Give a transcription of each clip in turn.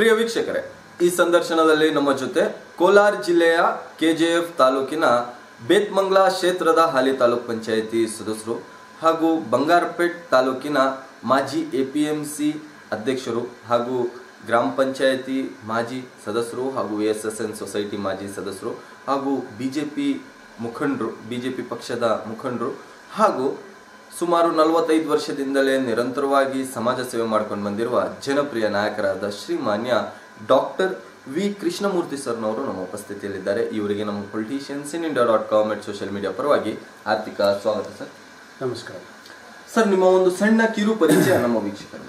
ಪ್ರಿಯ ವೀಕ್ಷಕರೇ ಈ ಸಂದರ್ಶನದಲ್ಲಿ ನಮ್ಮ ಜೊತೆ ಕೋಲಾರ ಜಿಲ್ಲೆಯ ಕೆಜೆಎಫ್ ತಾಲೂಕಿನ ಬೇತ್ಮಂಗ್ಲ ಕ್ಷೇತ್ರದ ಹಾಲಿ ತಾಲೂಕ್ ಪಂಚಾಯಿತಿ ಸದಸ್ಯರು ಹಾಗೂ ಬಂಗಾರಪೇಟ್ ತಾಲೂಕಿನ ಮಾಜಿ ಎಪಿಎಂಸಿ ಅಧ್ಯಕ್ಷರು ಹಾಗೂ ಗ್ರಾಮ ಪಂಚಾಯಿತಿ ಮಾಜಿ ಸದಸ್ಯರು ಹಾಗೂ ಎಸ್ ಎಸ್ ಎನ್ ಸೊಸೈಟಿ ಮಾಜಿ ಸದಸ್ಯರು ಹಾಗೂ ಬಿಜೆಪಿ ಮುಖಂಡರು ಬಿಜೆಪಿ ಪಕ್ಷದ ಮುಖಂಡರು ಹಾಗೂ ಸುಮಾರು ನಲವತ್ತೈದು ವರ್ಷದಿಂದಲೇ ನಿರಂತರವಾಗಿ ಸಮಾಜ ಸೇವೆ ಮಾಡ್ಕೊಂಡು ಬಂದಿರುವ ಜನಪ್ರಿಯ ನಾಯಕರಾದ ಶ್ರೀಮಾನ್ಯ ಡಾಕ್ಟರ್ ವಿ ಕೃಷ್ಣಮೂರ್ತಿ ಸರ್ನವರು ನಮ್ಮ ಉಪಸ್ಥಿತಿಯಲ್ಲಿದ್ದಾರೆ ಇವರಿಗೆ ನಮ್ಮ politicians in India dot com at social media ಪರವಾಗಿ ಆರ್ಥಿಕ ಸ್ವಾಗತ ಸರ್ ನಮಸ್ಕಾರ ಸರ್ ನಿಮ್ಮ ಒಂದು ಸಣ್ಣ ಕಿರು ಪರಿಚಯ ನಮ್ಮ ವೀಕ್ಷಕರಿಗೆ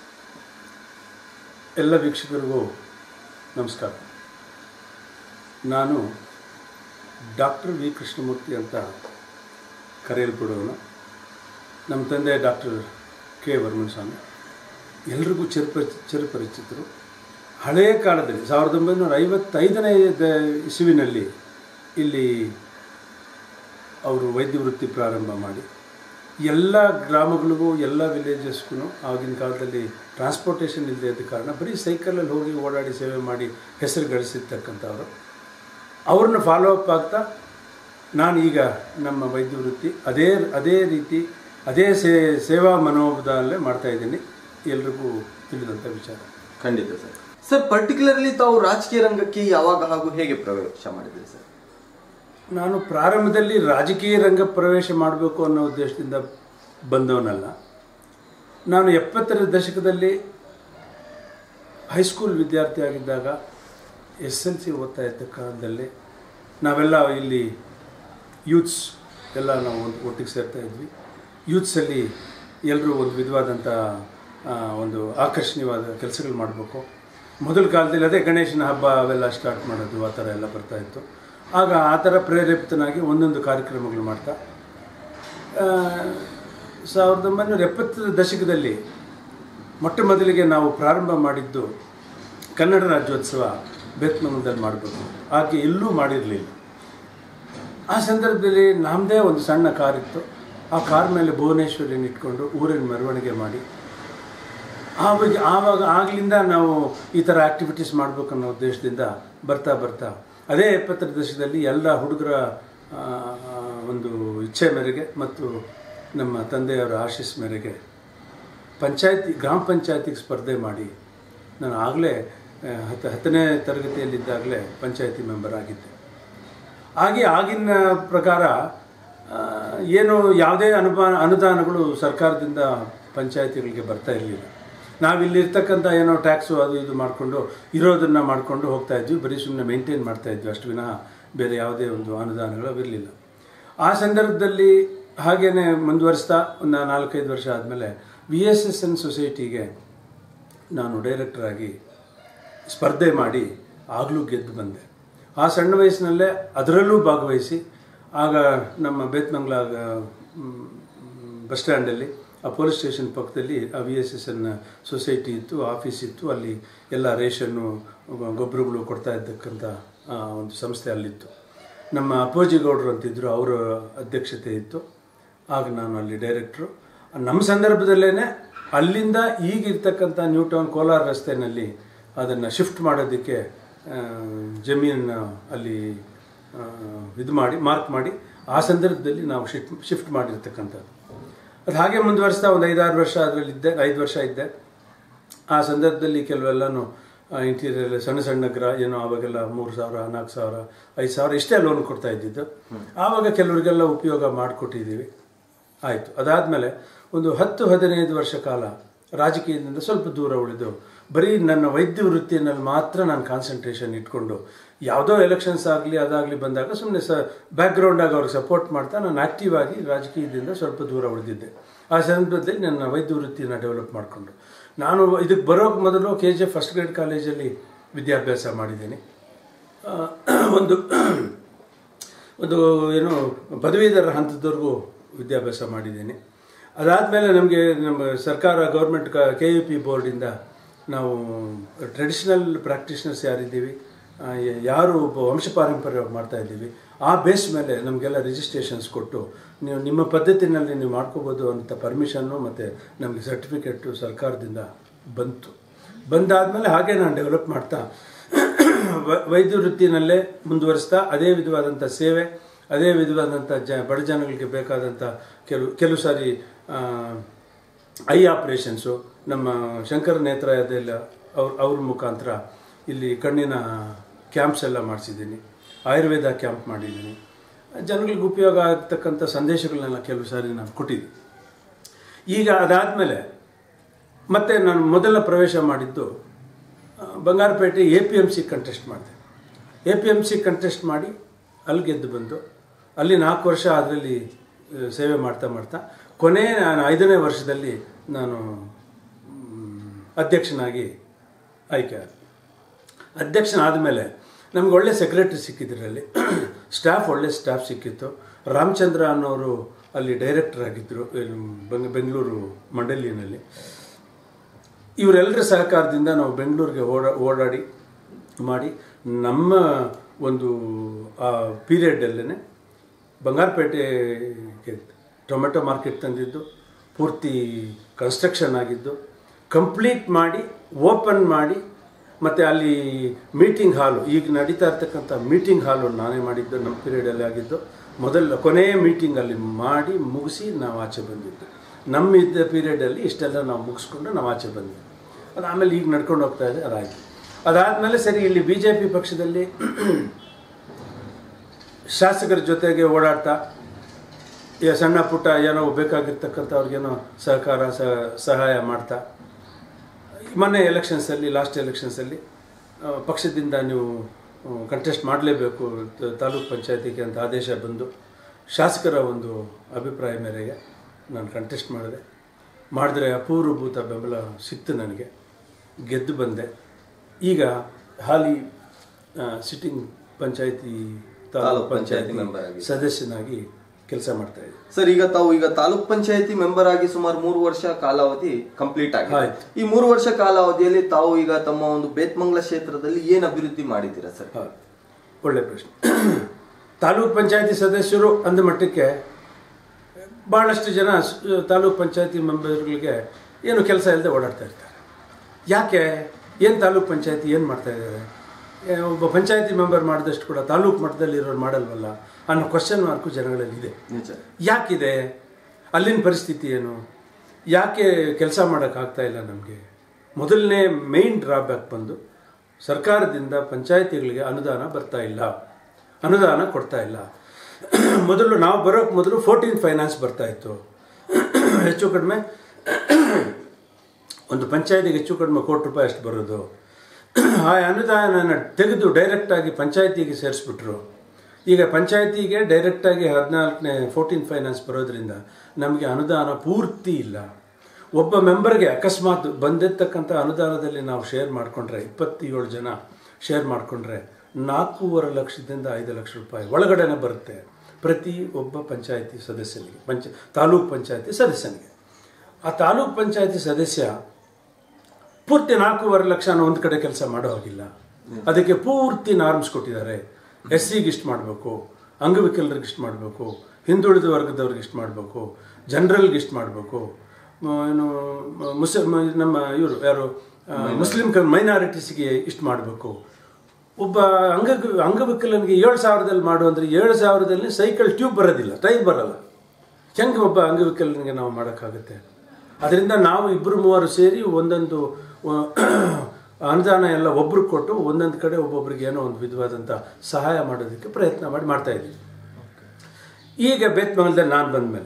ಎಲ್ಲ ವೀಕ್ಷಕರಿಗೂ ನಮಸ್ಕಾರ ನಾನು ಡಾಕ್ಟರ್ ವಿ ಕೃಷ್ಣಮೂರ್ತಿ ಅಂತ ಕರೆಯಲ್ಪಡುವನು ನಮ್ಮ ತಂದೆ ಡಾಕ್ಟರ್ ಕೆ ವರ್ಮಸ್ವಾಮಿ ಎಲ್ರಿಗೂ ಚಿರಪ ಚಿರಪರಿಚಿತರು ಹಳೆಯ ಕಾಲದಲ್ಲಿ ಸಾವಿರದ ಒಂಬೈನೂರ ಐವತ್ತೈದನೇ ದ- ಇಸುವಿನಲ್ಲಿ ಇಲ್ಲಿ ಅವರು ವೈದ್ಯ ವೃತ್ತಿ ಪ್ರಾರಂಭ ಮಾಡಿ ಎಲ್ಲ ಗ್ರಾಮಗಳಿಗೂ ಎಲ್ಲ ವಿಲೇಜಸ್ಗೂ ಆಗಿನ ಕಾಲದಲ್ಲಿ ಟ್ರಾನ್ಸ್ಪೋರ್ಟೇಷನ್ ಇಲ್ಲದೆ ಇದ್ದ ಕಾರಣ ಬರೀ ಸೈಕಲಲ್ಲಿ ಹೋಗಿ ಓಡಾಡಿ ಸೇವೆ ಮಾಡಿ ಹೆಸರು ಗಳಿಸಿರ್ತಕ್ಕಂಥವ್ರು ಅವ್ರನ್ನ ಫಾಲೋ ಅಪ್ ಆಗ್ತಾ ನಾನು ಈಗ ನಮ್ಮ ವೈದ್ಯ ವೃತ್ತಿ ಅದೇ ಅದೇ ರೀತಿ ಅದೇ ಸೇ ಸೇವಾ ಮನೋಭಾವದಲ್ಲೇ ಮಾಡ್ತಾ ಇದ್ದೀನಿ ಎಲ್ರಿಗೂ ತಿಳಿದಂಥ ವಿಚಾರ ಖಂಡಿತ ಸರ್ ಸರ್ ಪರ್ಟಿಕ್ಯುಲರ್ಲಿ ತಾವು ರಾಜಕೀಯ ರಂಗಕ್ಕೆ ಯಾವಾಗ ಹಾಗೂ ಹೇಗೆ ಪ್ರವೇಶ ಮಾಡಿದ್ರಿ ಸರ್ ನಾನು ಪ್ರಾರಂಭದಲ್ಲಿ ರಾಜಕೀಯ ರಂಗ ಪ್ರವೇಶ ಮಾಡಬೇಕು ಅನ್ನೋ ಉದ್ದೇಶದಿಂದ ಬಂದವನಲ್ಲ ನಾನು ಎಪ್ಪತ್ತರ ದಶಕದಲ್ಲಿ ಹೈಸ್ಕೂಲ್ ವಿದ್ಯಾರ್ಥಿ ಆಗಿದ್ದಾಗ ಎಸ್ ಎಲ್ ಸಿ ಓದ್ತಾ ಇದ್ದ ಕಾಲದಲ್ಲಿ ನಾವೆಲ್ಲ ಇಲ್ಲಿ ಯೂತ್ಸ್ ಎಲ್ಲ ನಾವು ಒಂದು ಒಟ್ಟಿಗೆ ಸೇರ್ತಾ ಇದ್ವಿ ಯೂತ್ಸಲ್ಲಿ ಎಲ್ಲರೂ ಒಂದು ವಿಧವಾದಂಥ ಆ, ಒಂದು ಆಕರ್ಷಣೀಯವಾದ ಕೆಲಸಗಳು ಮಾಡಬೇಕು ಮೊದಲ ಕಾಲದಲ್ಲಿ ಅದೇ ಗಣೇಶನ ಹಬ್ಬ ಅವೆಲ್ಲ ಸ್ಟಾರ್ಟ್ ಮಾಡೋದು ಆ ಥರ ಎಲ್ಲ ಬರ್ತಾ ಇತ್ತು ಆಗ ಆ ಥರ ಪ್ರೇರೇಪಿತನಾಗಿ ಒಂದೊಂದು ಕಾರ್ಯಕ್ರಮಗಳು ಮಾಡ್ತಾ ಆ, ಸಾವಿರದ ಒಂಬೈನೂರ ಎಪ್ಪತ್ತರ ದಶಕದಲ್ಲಿ ಮೊಟ್ಟ ಮೊದಲಿಗೆ ನಾವು ಪ್ರಾರಂಭ ಮಾಡಿದ್ದು ಕನ್ನಡ ರಾಜ್ಯೋತ್ಸವ ಬೇತ್ಮಂಗಲದಲ್ಲಿ ಮಾಡಬೇಕು ಆಕೆ ಎಲ್ಲೂ ಮಾಡಿರಲಿಲ್ಲ ಆ ಸಂದರ್ಭದಲ್ಲಿ ನಮ್ಮದೇ ಒಂದು ಸಣ್ಣ ಕಾರ್ ಇತ್ತು ಆ ಕಾರ್ ಮೇಲೆ ಭುವನೇಶ್ವರಿನ ಇಟ್ಕೊಂಡು ಊರಿನ ಮೆರವಣಿಗೆ ಮಾಡಿ ಆವಾಗ ಆವಾಗ ಆಗಲಿಂದ ನಾವು ಈ ಥರ ಆ್ಯಕ್ಟಿವಿಟೀಸ್ ಮಾಡಬೇಕು ಅನ್ನೋ ಉದ್ದೇಶದಿಂದ ಬರ್ತಾ ಬರ್ತಾ ಅದೇ ಎಪ್ಪತ್ತರ ದಶಕದಲ್ಲಿ ಎಲ್ಲ ಹುಡುಗರ ಆ, ಒಂದು ಇಚ್ಛೆ ಮೇರೆಗೆ ಮತ್ತು ನಮ್ಮ ತಂದೆಯವರ ಆಶೀಸ್ ಮೇರೆಗೆ ಪಂಚಾಯತಿ ಗ್ರಾಮ ಪಂಚಾಯತಿಗೆ ಸ್ಪರ್ಧೆ ಮಾಡಿ ನಾನು ಆಗಲೇ ಹತ್ತು ಹತ್ತನೇ ತರಗತಿಯಲ್ಲಿದ್ದಾಗಲೇ ಪಂಚಾಯತಿ ಮೆಂಬರ್ ಆಗಿದ್ದೆ ಹಾಗೆ ಆಗಿನ ಪ್ರಕಾರ ಆ, ಏನು ಯಾವುದೇ ಅನುಬಾ ಅನುದಾನಗಳು ಸರ್ಕಾರದಿಂದ ಪಂಚಾಯತಿಗಳಿಗೆ ಬರ್ತಾ ಇರಲಿಲ್ಲ ನಾವಿಲ್ಲಿರ್ತಕ್ಕಂಥ ಏನೋ ಟ್ಯಾಕ್ಸು ಅದು ಇದು ಮಾಡಿಕೊಂಡು ಇರೋದನ್ನು ಮಾಡಿಕೊಂಡು ಹೋಗ್ತಾ ಇದ್ವಿ ಬರೀ ಸುಮ್ಮನೆ ಮೇಂಟೈನ್ ಮಾಡ್ತಾ ಇದ್ವಿ ಅಷ್ಟು ವಿನಃ ಬೇರೆ ಯಾವುದೇ ಒಂದು ಅನುದಾನಗಳು ಅವಿರಲಿಲ್ಲ ಆ ಸಂದರ್ಭದಲ್ಲಿ ಹಾಗೇನೆ ಮುಂದುವರಿಸ್ತಾ ಒಂದು ನಾಲ್ಕೈದು ವರ್ಷ ಆದಮೇಲೆ ವಿ ಎಸ್ ಎಸ್ ಎನ್ ಸೊಸೈಟಿಗೆ ನಾನು ಡೈರೆಕ್ಟರ್ ಆಗಿ ಸ್ಪರ್ಧೆ ಮಾಡಿ ಆಗಲೂ ಗೆದ್ದು ಬಂದೆ ಆ ಸಣ್ಣ ವಯಸ್ಸಿನಲ್ಲೇ ಅದರಲ್ಲೂ ಭಾಗವಹಿಸಿ ಆಗ ನಮ್ಮ ಬೇತ್ಮಂಗ್ಲ ಮ್, ಬಸ್ ಸ್ಟ್ಯಾಂಡಲ್ಲಿ ಆ ಪೊಲೀಸ್ ಸ್ಟೇಷನ್ ಪಕ್ಕದಲ್ಲಿ ಆ V S S N society ಇತ್ತು ಆಫೀಸ್ ಇತ್ತು ಅಲ್ಲಿ ಎಲ್ಲ ರೇಷನ್ನು ಗೊಬ್ಬರಗಳು ಕೊಡ್ತಾ ಇದ್ದಕ್ಕಂಥ ಆ, ಒಂದು ಸಂಸ್ಥೆ ಅಲ್ಲಿತ್ತು ನಮ್ಮ ಅಪ್ಪೋಜಿ ಗೌಡರು ಅಂತಿದ್ರು ಅವರ ಅಧ್ಯಕ್ಷತೆ ಇತ್ತು ಆಗ ನಾನು ಅಲ್ಲಿ ಡೈರೆಕ್ಟ್ರು ನಮ್ಮ ಸಂದರ್ಭದಲ್ಲೇ ಅಲ್ಲಿಂದ ಈಗ ಇರ್ತಕ್ಕಂಥ ನ್ಯೂ ಟೌನ್ ಕೋಲಾರ ರಸ್ತೆಯಲ್ಲಿ ಅದನ್ನು ಶಿಫ್ಟ್ ಮಾಡೋದಕ್ಕೆ ಆ, ಜಮೀನನ್ನು ಅಲ್ಲಿ ಆ, ಇದು ಮಾಡಿ ಮಾರ್ಕ್ ಮಾಡಿ ಆ ಸಂದರ್ಭದಲ್ಲಿ ನಾವು ಶಿಫ್ಟ್ ಶಿಫ್ಟ್ ಮಾಡಿರ್ತಕ್ಕಂಥದ್ದು ಅದು ಹಾಗೆ ಮುಂದುವರಿಸ್ತಾ ಒಂದು ಐದಾರು ವರ್ಷ ಅದರಲ್ಲಿದ್ದೆ ಐದು ವರ್ಷ ಇದ್ದೆ ಆ ಸಂದರ್ಭದಲ್ಲಿ ಕೆಲವೆಲ್ಲನೂ ಇಂಟೀರಿಯರ್ ಸಣ್ಣ ಸಣ್ಣ ಗ್ರ ಏನೋ ಆವಾಗೆಲ್ಲ ಮೂರು ಸಾವಿರ ನಾಲ್ಕು ಸಾವಿರ ಐದು ಸಾವಿರ ಇಷ್ಟೇ ಲೋನ್ ಕೊಡ್ತಾ ಇದ್ದಿದ್ದು ಆವಾಗ ಕೆಲವರಿಗೆಲ್ಲ ಉಪಯೋಗ ಮಾಡಿಕೊಟ್ಟಿದ್ದೀವಿ ಆಯಿತು ಅದಾದಮೇಲೆ ಒಂದು ಹತ್ತು ಹದಿನೈದು ವರ್ಷ ಕಾಲ ರಾಜಕೀಯದಿಂದ ಸ್ವಲ್ಪ ದೂರ ಉಳಿದು ಬರೀ ನನ್ನ ವೈದ್ಯ ವೃತ್ತಿಯಲ್ಲಿ ಮಾತ್ರ ನಾನು ಕಾನ್ಸಂಟ್ರೇಷನ್ ಇಟ್ಕೊಂಡು ಯಾವುದೋ ಎಲೆಕ್ಷನ್ಸ್ ಆಗಲಿ ಅದಾಗಲಿ ಬಂದಾಗ ಸುಮ್ಮನೆ ಸ ಬ್ಯಾಕ್ಗ್ರೌಂಡಾಗಿ ಅವ್ರಿಗೆ ಸಪೋರ್ಟ್ ಮಾಡ್ತಾ ನಾನು ಆಕ್ಟಿವ್ ಆಗಿ ರಾಜಕೀಯದಿಂದ ಸ್ವಲ್ಪ ದೂರ ಉಳಿದಿದ್ದೆ ಆ ಸಂದರ್ಭದಲ್ಲಿ ನನ್ನ ವೈದ್ಯ ವೃತ್ತಿಯನ್ನು ಡೆವಲಪ್ ಮಾಡಿಕೊಂಡು ನಾನು ಇದಕ್ಕೆ ಬರೋಕ್ಕೆ ಮೊದಲು ಕೆ ಜೆ ಫಸ್ಟ್ ಗ್ರೇಡ್ ಕಾಲೇಜಲ್ಲಿ ವಿದ್ಯಾಭ್ಯಾಸ ಮಾಡಿದ್ದೀನಿ ಆ, ಒಂದು ಒಂದು ಏನು ಪದವೀಧರ ಹಂತದವರೆಗೂ ವಿದ್ಯಾಭ್ಯಾಸ ಮಾಡಿದ್ದೀನಿ ಅದಾದಮೇಲೆ ನಮಗೆ ನಮ್ಮ ಸರ್ಕಾರ ಗೌರ್ಮೆಂಟ್ ಕೆ ಯು ಪಿ ಬೋರ್ಡಿಂದ ನಾವು ಟ್ರೆಡಿಷನಲ್ ಪ್ರಾಕ್ಟೀಷನರ್ಸ್ ಯಾರಿದ್ದೀವಿ ಆ, ಯ- ಯಾರು ಒಬ್ಬ ವಂಶ ಪಾರಂಪರ್ಯವಾಗಿ ಮಾಡ್ತಾ ಇದ್ದೀವಿ ಆ ಬೇಸ್ ಮೇಲೆ ನಮಗೆಲ್ಲ ರಿಜಿಸ್ಟ್ರೇಷನ್ಸ್ ಕೊಟ್ಟು ನೀವು ನಿಮ್ಮ ಪದ್ಧತಿನಲ್ಲಿ ನೀವು ಮಾಡ್ಕೋಬೋದು ಅಂತ ಪರ್ಮಿಷನ್ನು ಮತ್ತು ನಮಗೆ ಸರ್ಟಿಫಿಕೇಟು ಸರ್ಕಾರದಿಂದ ಬಂತು ಬಂದಾದಮೇಲೆ ಹಾಗೆ ನಾನು ಡೆವಲಪ್ ಮಾಡ್ತಾ ವ- ವೈದ್ಯ ವೃತ್ತಿನಲ್ಲೇ ಮುಂದುವರಿಸ್ತಾ ಅದೇ ವಿಧವಾದಂಥ ಸೇವೆ ಅದೇ ವಿಧವಾದಂಥ ಜ ಬಡ ಜನಗಳಿಗೆ ಬೇಕಾದಂಥ ಕೆಲವು ಕೆಲವು ಸಾರಿ ಆ, ಐ ಆಪ್ರೇಷನ್ಸು ನಮ್ಮ ಶಂಕರ ನೇತ್ರಾಲಯದಲ್ಲ ಅವ್ರ ಅವ್ರ ಮುಖಾಂತರ ಇಲ್ಲಿ ಕಣ್ಣಿನ ಕ್ಯಾಂಪ್ಸ್ ಎಲ್ಲ ಮಾಡಿಸಿದ್ದೀನಿ ಆಯುರ್ವೇದ ಕ್ಯಾಂಪ್ ಮಾಡಿದ್ದೀನಿ ಜನಗಳಿಗೆ ಉಪಯೋಗ ಆಗ್ತಕ್ಕಂಥ ಸಂದೇಶಗಳನ್ನೆಲ್ಲ ಕೆಲವು ಸಾರಿ ನಾನು ಕೊಟ್ಟಿದ್ದೀನಿ ಈಗ ಅದಾದಮೇಲೆ ಮತ್ತೆ ನಾನು ಮೊದಲ ಪ್ರವೇಶ ಮಾಡಿದ್ದು ಆ, Bangarapet A P M C contest ಮಾಡಿದೆ A P M C contest ಮಾಡಿ ಅಲ್ಲಿ ಗೆದ್ದು ಬಂದು ಅಲ್ಲಿ ನಾಲ್ಕು ವರ್ಷ ಅದರಲ್ಲಿ ಸೇವೆ ಮಾಡ್ತಾ ಮಾಡ್ತಾ ಕೊನೆ ನಾನು ಐದನೇ ವರ್ಷದಲ್ಲಿ ನಾನು ಮ್, ಅಧ್ಯಕ್ಷನಾಗಿ ಆಯ್ಕೆ ಆದೆ ಅಧ್ಯಕ್ಷನಾದ ಮೇಲೆ ನಮ್ಗೆ ಒಳ್ಳೆ ಸೆಕ್ರೆಟರಿ ಸಿಕ್ಕಿದ್ರಲ್ಲಿ ಸ್ಟಾಫ್ ಒಳ್ಳೆ ಸ್ಟಾಫ್ ಸಿಕ್ಕಿತ್ತು ರಾಮಚಂದ್ರ ಅನ್ನೋರು ಅಲ್ಲಿ ಡೈರೆಕ್ಟರ್ ಆಗಿದ್ದರು ಬೆಂಗ್ ಬೆಂಗಳೂರು ಮಂಡಲಿನಲ್ಲಿ ಇವರೆಲ್ಲರ ಸಹಕಾರದಿಂದ ನಾವು ಬೆಂಗಳೂರಿಗೆ ಓಡಾ ಓಡಾಡಿ ಮಾಡಿ ನಮ್ಮ ಒಂದು ಆ ಪೀರಿಯಡಲ್ಲೇ ಬಂಗಾರಪೇಟೆಗೆ ಟೊಮೆಟೊ ಮಾರ್ಕೆಟ್ ತಂದಿದ್ದು ಪೂರ್ತಿ ಕನ್ಸ್ಟ್ರಕ್ಷನ್ ಆಗಿದ್ದು ಕಂಪ್ಲೀಟ್ ಮಾಡಿ ಓಪನ್ ಮಾಡಿ ಮತ್ತು ಅಲ್ಲಿ ಮೀಟಿಂಗ್ ಹಾಲು ಈಗ ನಡೀತಾ ಇರ್ತಕ್ಕಂಥ ಮೀಟಿಂಗ್ ಹಾಲು ನಾನೇ ಮಾಡಿದ್ದು ನಮ್ಮ ಪೀರಿಯಡಲ್ಲಿ ಆಗಿದ್ದು ಮೊದಲ ಕೊನೆಯ ಮೀಟಿಂಗ್ ಅಲ್ಲಿ ಮಾಡಿ ಮುಗಿಸಿ ನಾವು ಆಚೆ ಬಂದಿದ್ದು ನಮ್ಮ ಇದ್ದ ಪೀರಿಯಡಲ್ಲಿ ಇಷ್ಟೆಲ್ಲ ನಾವು ಮುಗಿಸ್ಕೊಂಡು ನಾವು ಆಚೆ ಬಂದ್ವಿ ಅದು ಆಮೇಲೆ ಈಗ ನಡ್ಕೊಂಡು ಹೋಗ್ತಾ ಇದೆ ಅದಾಯಿತು ಅದಾದಮೇಲೆ ಸರಿ ಇಲ್ಲಿ ಬಿ ಜೆ ಪಿ ಪಕ್ಷದಲ್ಲಿ ಶಾಸಕರ ಜೊತೆಗೆ ಓಡಾಡ್ತಾ ಈ ಸಣ್ಣ ಪುಟ್ಟ ಏನೋ ಬೇಕಾಗಿರ್ತಕ್ಕಂಥವ್ರಿಗೇನೋ ಸಹಕಾರ ಸಹ- ಸಹಾಯ ಮಾಡ್ತಾ ಮೊನ್ನೆ ಎಲೆಕ್ಷನ್ಸಲ್ಲಿ ಲಾಸ್ಟ್ ಎಲೆಕ್ಷನ್ಸಲ್ಲಿ ಆ, ಪಕ್ಷದಿಂದ ನೀವು ಕಂಟೆಸ್ಟ್ ಮಾಡಲೇಬೇಕು ತಾಲೂಕ್ ಪಂಚಾಯತಿಗೆ ಅಂತ ಆದೇಶ ಬಂದು ಶಾಸಕರ ಒಂದು ಅಭಿಪ್ರಾಯ ಮೇರೆಗೆ ನಾನು ಕಂಟೆಸ್ಟ್ ಮಾಡಿದೆ ಮಾಡಿದ್ರೆ ಅಪೂರ್ವಭೂತ ಬೆಂಬಲ ಸಿಕ್ತು ನನಗೆ ಗೆದ್ದು ಬಂದೆ ಈಗ ಹಾಲಿ ಸಿಟ್ಟಿಂಗ್ ಪಂಚಾಯತಿ ತಾಲೂಕ್ ತಾಲೂಕ್ ಪಂಚಾಯತಿ ಪಂಚಾಯತಿ ಮೆಂಬರ್ ಆಗಿ. ಸದಸ್ಯನಾಗಿ ಕೆಲಸ ಮಾಡ್ತಾ ಇದ್ದೆ ಸರ್ ಈಗ ತಾವು ಈಗ ತಾಲೂಕ್ ಪಂಚಾಯತಿ ಮೆಂಬರ್ ಆಗಿ ಸುಮಾರು ಮೂರು ವರ್ಷ ಕಾಲಾವಧಿ ಕಂಪ್ಲೀಟ್ ಆಗಿದೆ ಆಯ್ತು. ಈ ಮೂರು ವರ್ಷ ಕಾಲಾವಧಿಯಲ್ಲಿ ತಾವು ಈಗ ತಮ್ಮ ಒಂದು ಬೇತ್ಮಂಗ್ಲ ಕ್ಷೇತ್ರದಲ್ಲಿ ಏನ್ ಅಭಿವೃದ್ಧಿ ಮಾಡಿದ್ದೀರಾ ಸರ್ ಹೌದು ಒಳ್ಳೆ ಪ್ರಶ್ನೆ ತಾಲೂಕ್ ಪಂಚಾಯತಿ ಸದಸ್ಯರು ಅಂದ ಮಟ್ಟಕ್ಕೆ ಭಾಳಷ್ಟು ಜನ ಸ್- ತಾಲೂಕ್ ಪಂಚಾಯತಿ ಮೆಂಬರ್ಗಳಿಗೆ ಏನು ಕೆಲಸ ಇಲ್ಲದೆ ಓಡಾಡ್ತಾ ಇರ್ತಾರೆ ಯಾಕೆ ಏನು ತಾಲೂಕ್ ಪಂಚಾಯತಿ ಏನು ಮಾಡ್ತಾ ಇದ್ದಾರೆ ಏ, ಒಬ್ಬ ಪಂಚಾಯತಿ ಮೆಂಬರ್ ಮಾಡಿದಷ್ಟು ಕೂಡ ತಾಲೂಕ್ ಮಟ್ಟದಲ್ಲಿ ಇರೋರು ಮಾಡಲ್ವಲ್ಲ ಅನ್ನೋ ಕ್ವಶನ್ ಮಾರ್ಕು ಜನಗಳಲ್ಲಿ ಇದೆ ನಿಜ ಯಾಕಿದೆ ಅಲ್ಲಿನ ಪರಿಸ್ಥಿತಿ ಏನು ಯಾಕೆ ಕೆಲಸ ಮಾಡೋಕ್ಕಾಗ್ತಾ ಇಲ್ಲ ನಮಗೆ ಮೊದಲನೇ ಮೇನ್ ಡ್ರಾಬ್ಯಾಕ್ ಬಂದು ಸರ್ಕಾರದಿಂದ ಪಂಚಾಯತಿಗಳಿಗೆ ಅನುದಾನ ಬರ್ತಾ ಇಲ್ಲ ಅನುದಾನ ಕೊಡ್ತಾ ಇಲ್ಲ ಮೊದಲು ನಾವು ಬರೋಕ್ಕೆ ಮೊದಲು ಫೋರ್ಟೀನ್ ಫೈನಾನ್ಸ್ ಬರ್ತಾ ಇತ್ತು ಹೆಚ್ಚು ಕಡಿಮೆ ಒಂದು ಪಂಚಾಯತಿಗೆ ಹೆಚ್ಚು ಕಡಿಮೆ ಕೋಟಿ ರೂಪಾಯಿ ಅಷ್ಟು ಬರೋದು ಆ ಅನುದಾನನ ತೆಗೆದು ಡೈರೆಕ್ಟಾಗಿ ಪಂಚಾಯತಿಗೆ ಸೇರಿಸ್ಬಿಟ್ರು ಈಗ ಪಂಚಾಯತಿಗೆ ಡೈರೆಕ್ಟಾಗಿ ಹದಿನಾಲ್ಕನೇ ಫೋರ್ಟೀನ್ ಫೈನಾನ್ಸ್ ಬರೋದ್ರಿಂದ ನಮಗೆ ಅನುದಾನ ಪೂರ್ತಿ ಇಲ್ಲ ಒಬ್ಬ ಮೆಂಬರ್ಗೆ ಅಕಸ್ಮಾತ್ ಬಂದಿರ್ತಕ್ಕಂಥ ಅನುದಾನದಲ್ಲಿ ನಾವು ಶೇರ್ ಮಾಡಿಕೊಂಡ್ರೆ ಇಪ್ಪತ್ತೇಳು ಜನ ಶೇರ್ ಮಾಡಿಕೊಂಡ್ರೆ ನಾಲ್ಕೂವರೆ ಲಕ್ಷದಿಂದ ಐದು ಲಕ್ಷ ರೂಪಾಯಿ ಒಳಗಡೆನೆ ಬರುತ್ತೆ ಪ್ರತಿ ಒಬ್ಬ ಪಂಚಾಯತಿ ಸದಸ್ಯನಿಗೆ ಪಂಚ ತಾಲೂಕ್ ಪಂಚಾಯತಿ ಸದಸ್ಯನಿಗೆ ಆ ತಾಲೂಕ್ ಪಂಚಾಯತಿ ಸದಸ್ಯ ಪೂರ್ತಿ ನಾಲ್ಕೂವರೆ ಲಕ್ಷನ ಒಂದು ಕಡೆ ಕೆಲಸ ಮಾಡೋ ಹಾಗಿಲ್ಲ ಅದಕ್ಕೆ ಪೂರ್ತಿ ನಾರ್ಮ್ಸ್ ಕೊಟ್ಟಿದ್ದಾರೆ ಎಸ್ ಸಿಗೆ ಇಷ್ಟು ಮಾಡಬೇಕು ಅಂಗವಿಕಲರಿಗೆ ಇಷ್ಟು ಮಾಡಬೇಕು ಹಿಂದುಳಿದ ವರ್ಗದವ್ರಿಗೆ ಇಷ್ಟು ಮಾಡಬೇಕು ಜನರಲ್ಗೆ ಇಷ್ಟು ಮಾಡಬೇಕು ಏನು ಮುಸ ಮ- ನಮ್ಮ ಇವರು ಯಾರು ಆ, ಮುಸ್ಲಿಂ ಮೈನಾರಿಟೀಸ್ಗೆ ಇಷ್ಟು ಮಾಡಬೇಕು ಒಬ್ಬ ಅಂಗ ಅಂಗವಿಕಲನಿಗೆ ಏಳು ಸಾವಿರದಲ್ಲಿ ಮಾಡು ಅಂದರೆ ಏಳು ಸಾವಿರದಲ್ಲಿ ಸೈಕಲ್ ಟ್ಯೂಬ್ ಬರೋದಿಲ್ಲ ಟೈರ್ ಬರಲ್ಲ ಹೆಂಗೆ ಒಬ್ಬ ಅಂಗವಿಕಲನಿಗೆ ನಾವು ಮಾಡೋಕ್ಕಾಗುತ್ತೆ ಅದರಿಂದ ನಾವು ಇಬ್ಬರು ಮೂವರು ಸೇರಿ ಒಂದೊಂದು ಆ, ಅನುದಾನ ಎಲ್ಲ ಒಬ್ರಿಗೆ ಕೊಟ್ಟು ಒಂದೊಂದು ಕಡೆ ಒಬ್ಬೊಬ್ರಿಗೆ ಏನೋ ಒಂದು ವಿಧವಾದಂಥ ಸಹಾಯ ಮಾಡೋದಕ್ಕೆ ಪ್ರಯತ್ನ ಮಾಡಿ ಮಾಡ್ತಾ ಇದ್ದೀವಿ ಈಗ ಬೇತ್ಮಂಗಲದಲ್ಲಿ ನಾನು ಬಂದಮೇಲೆ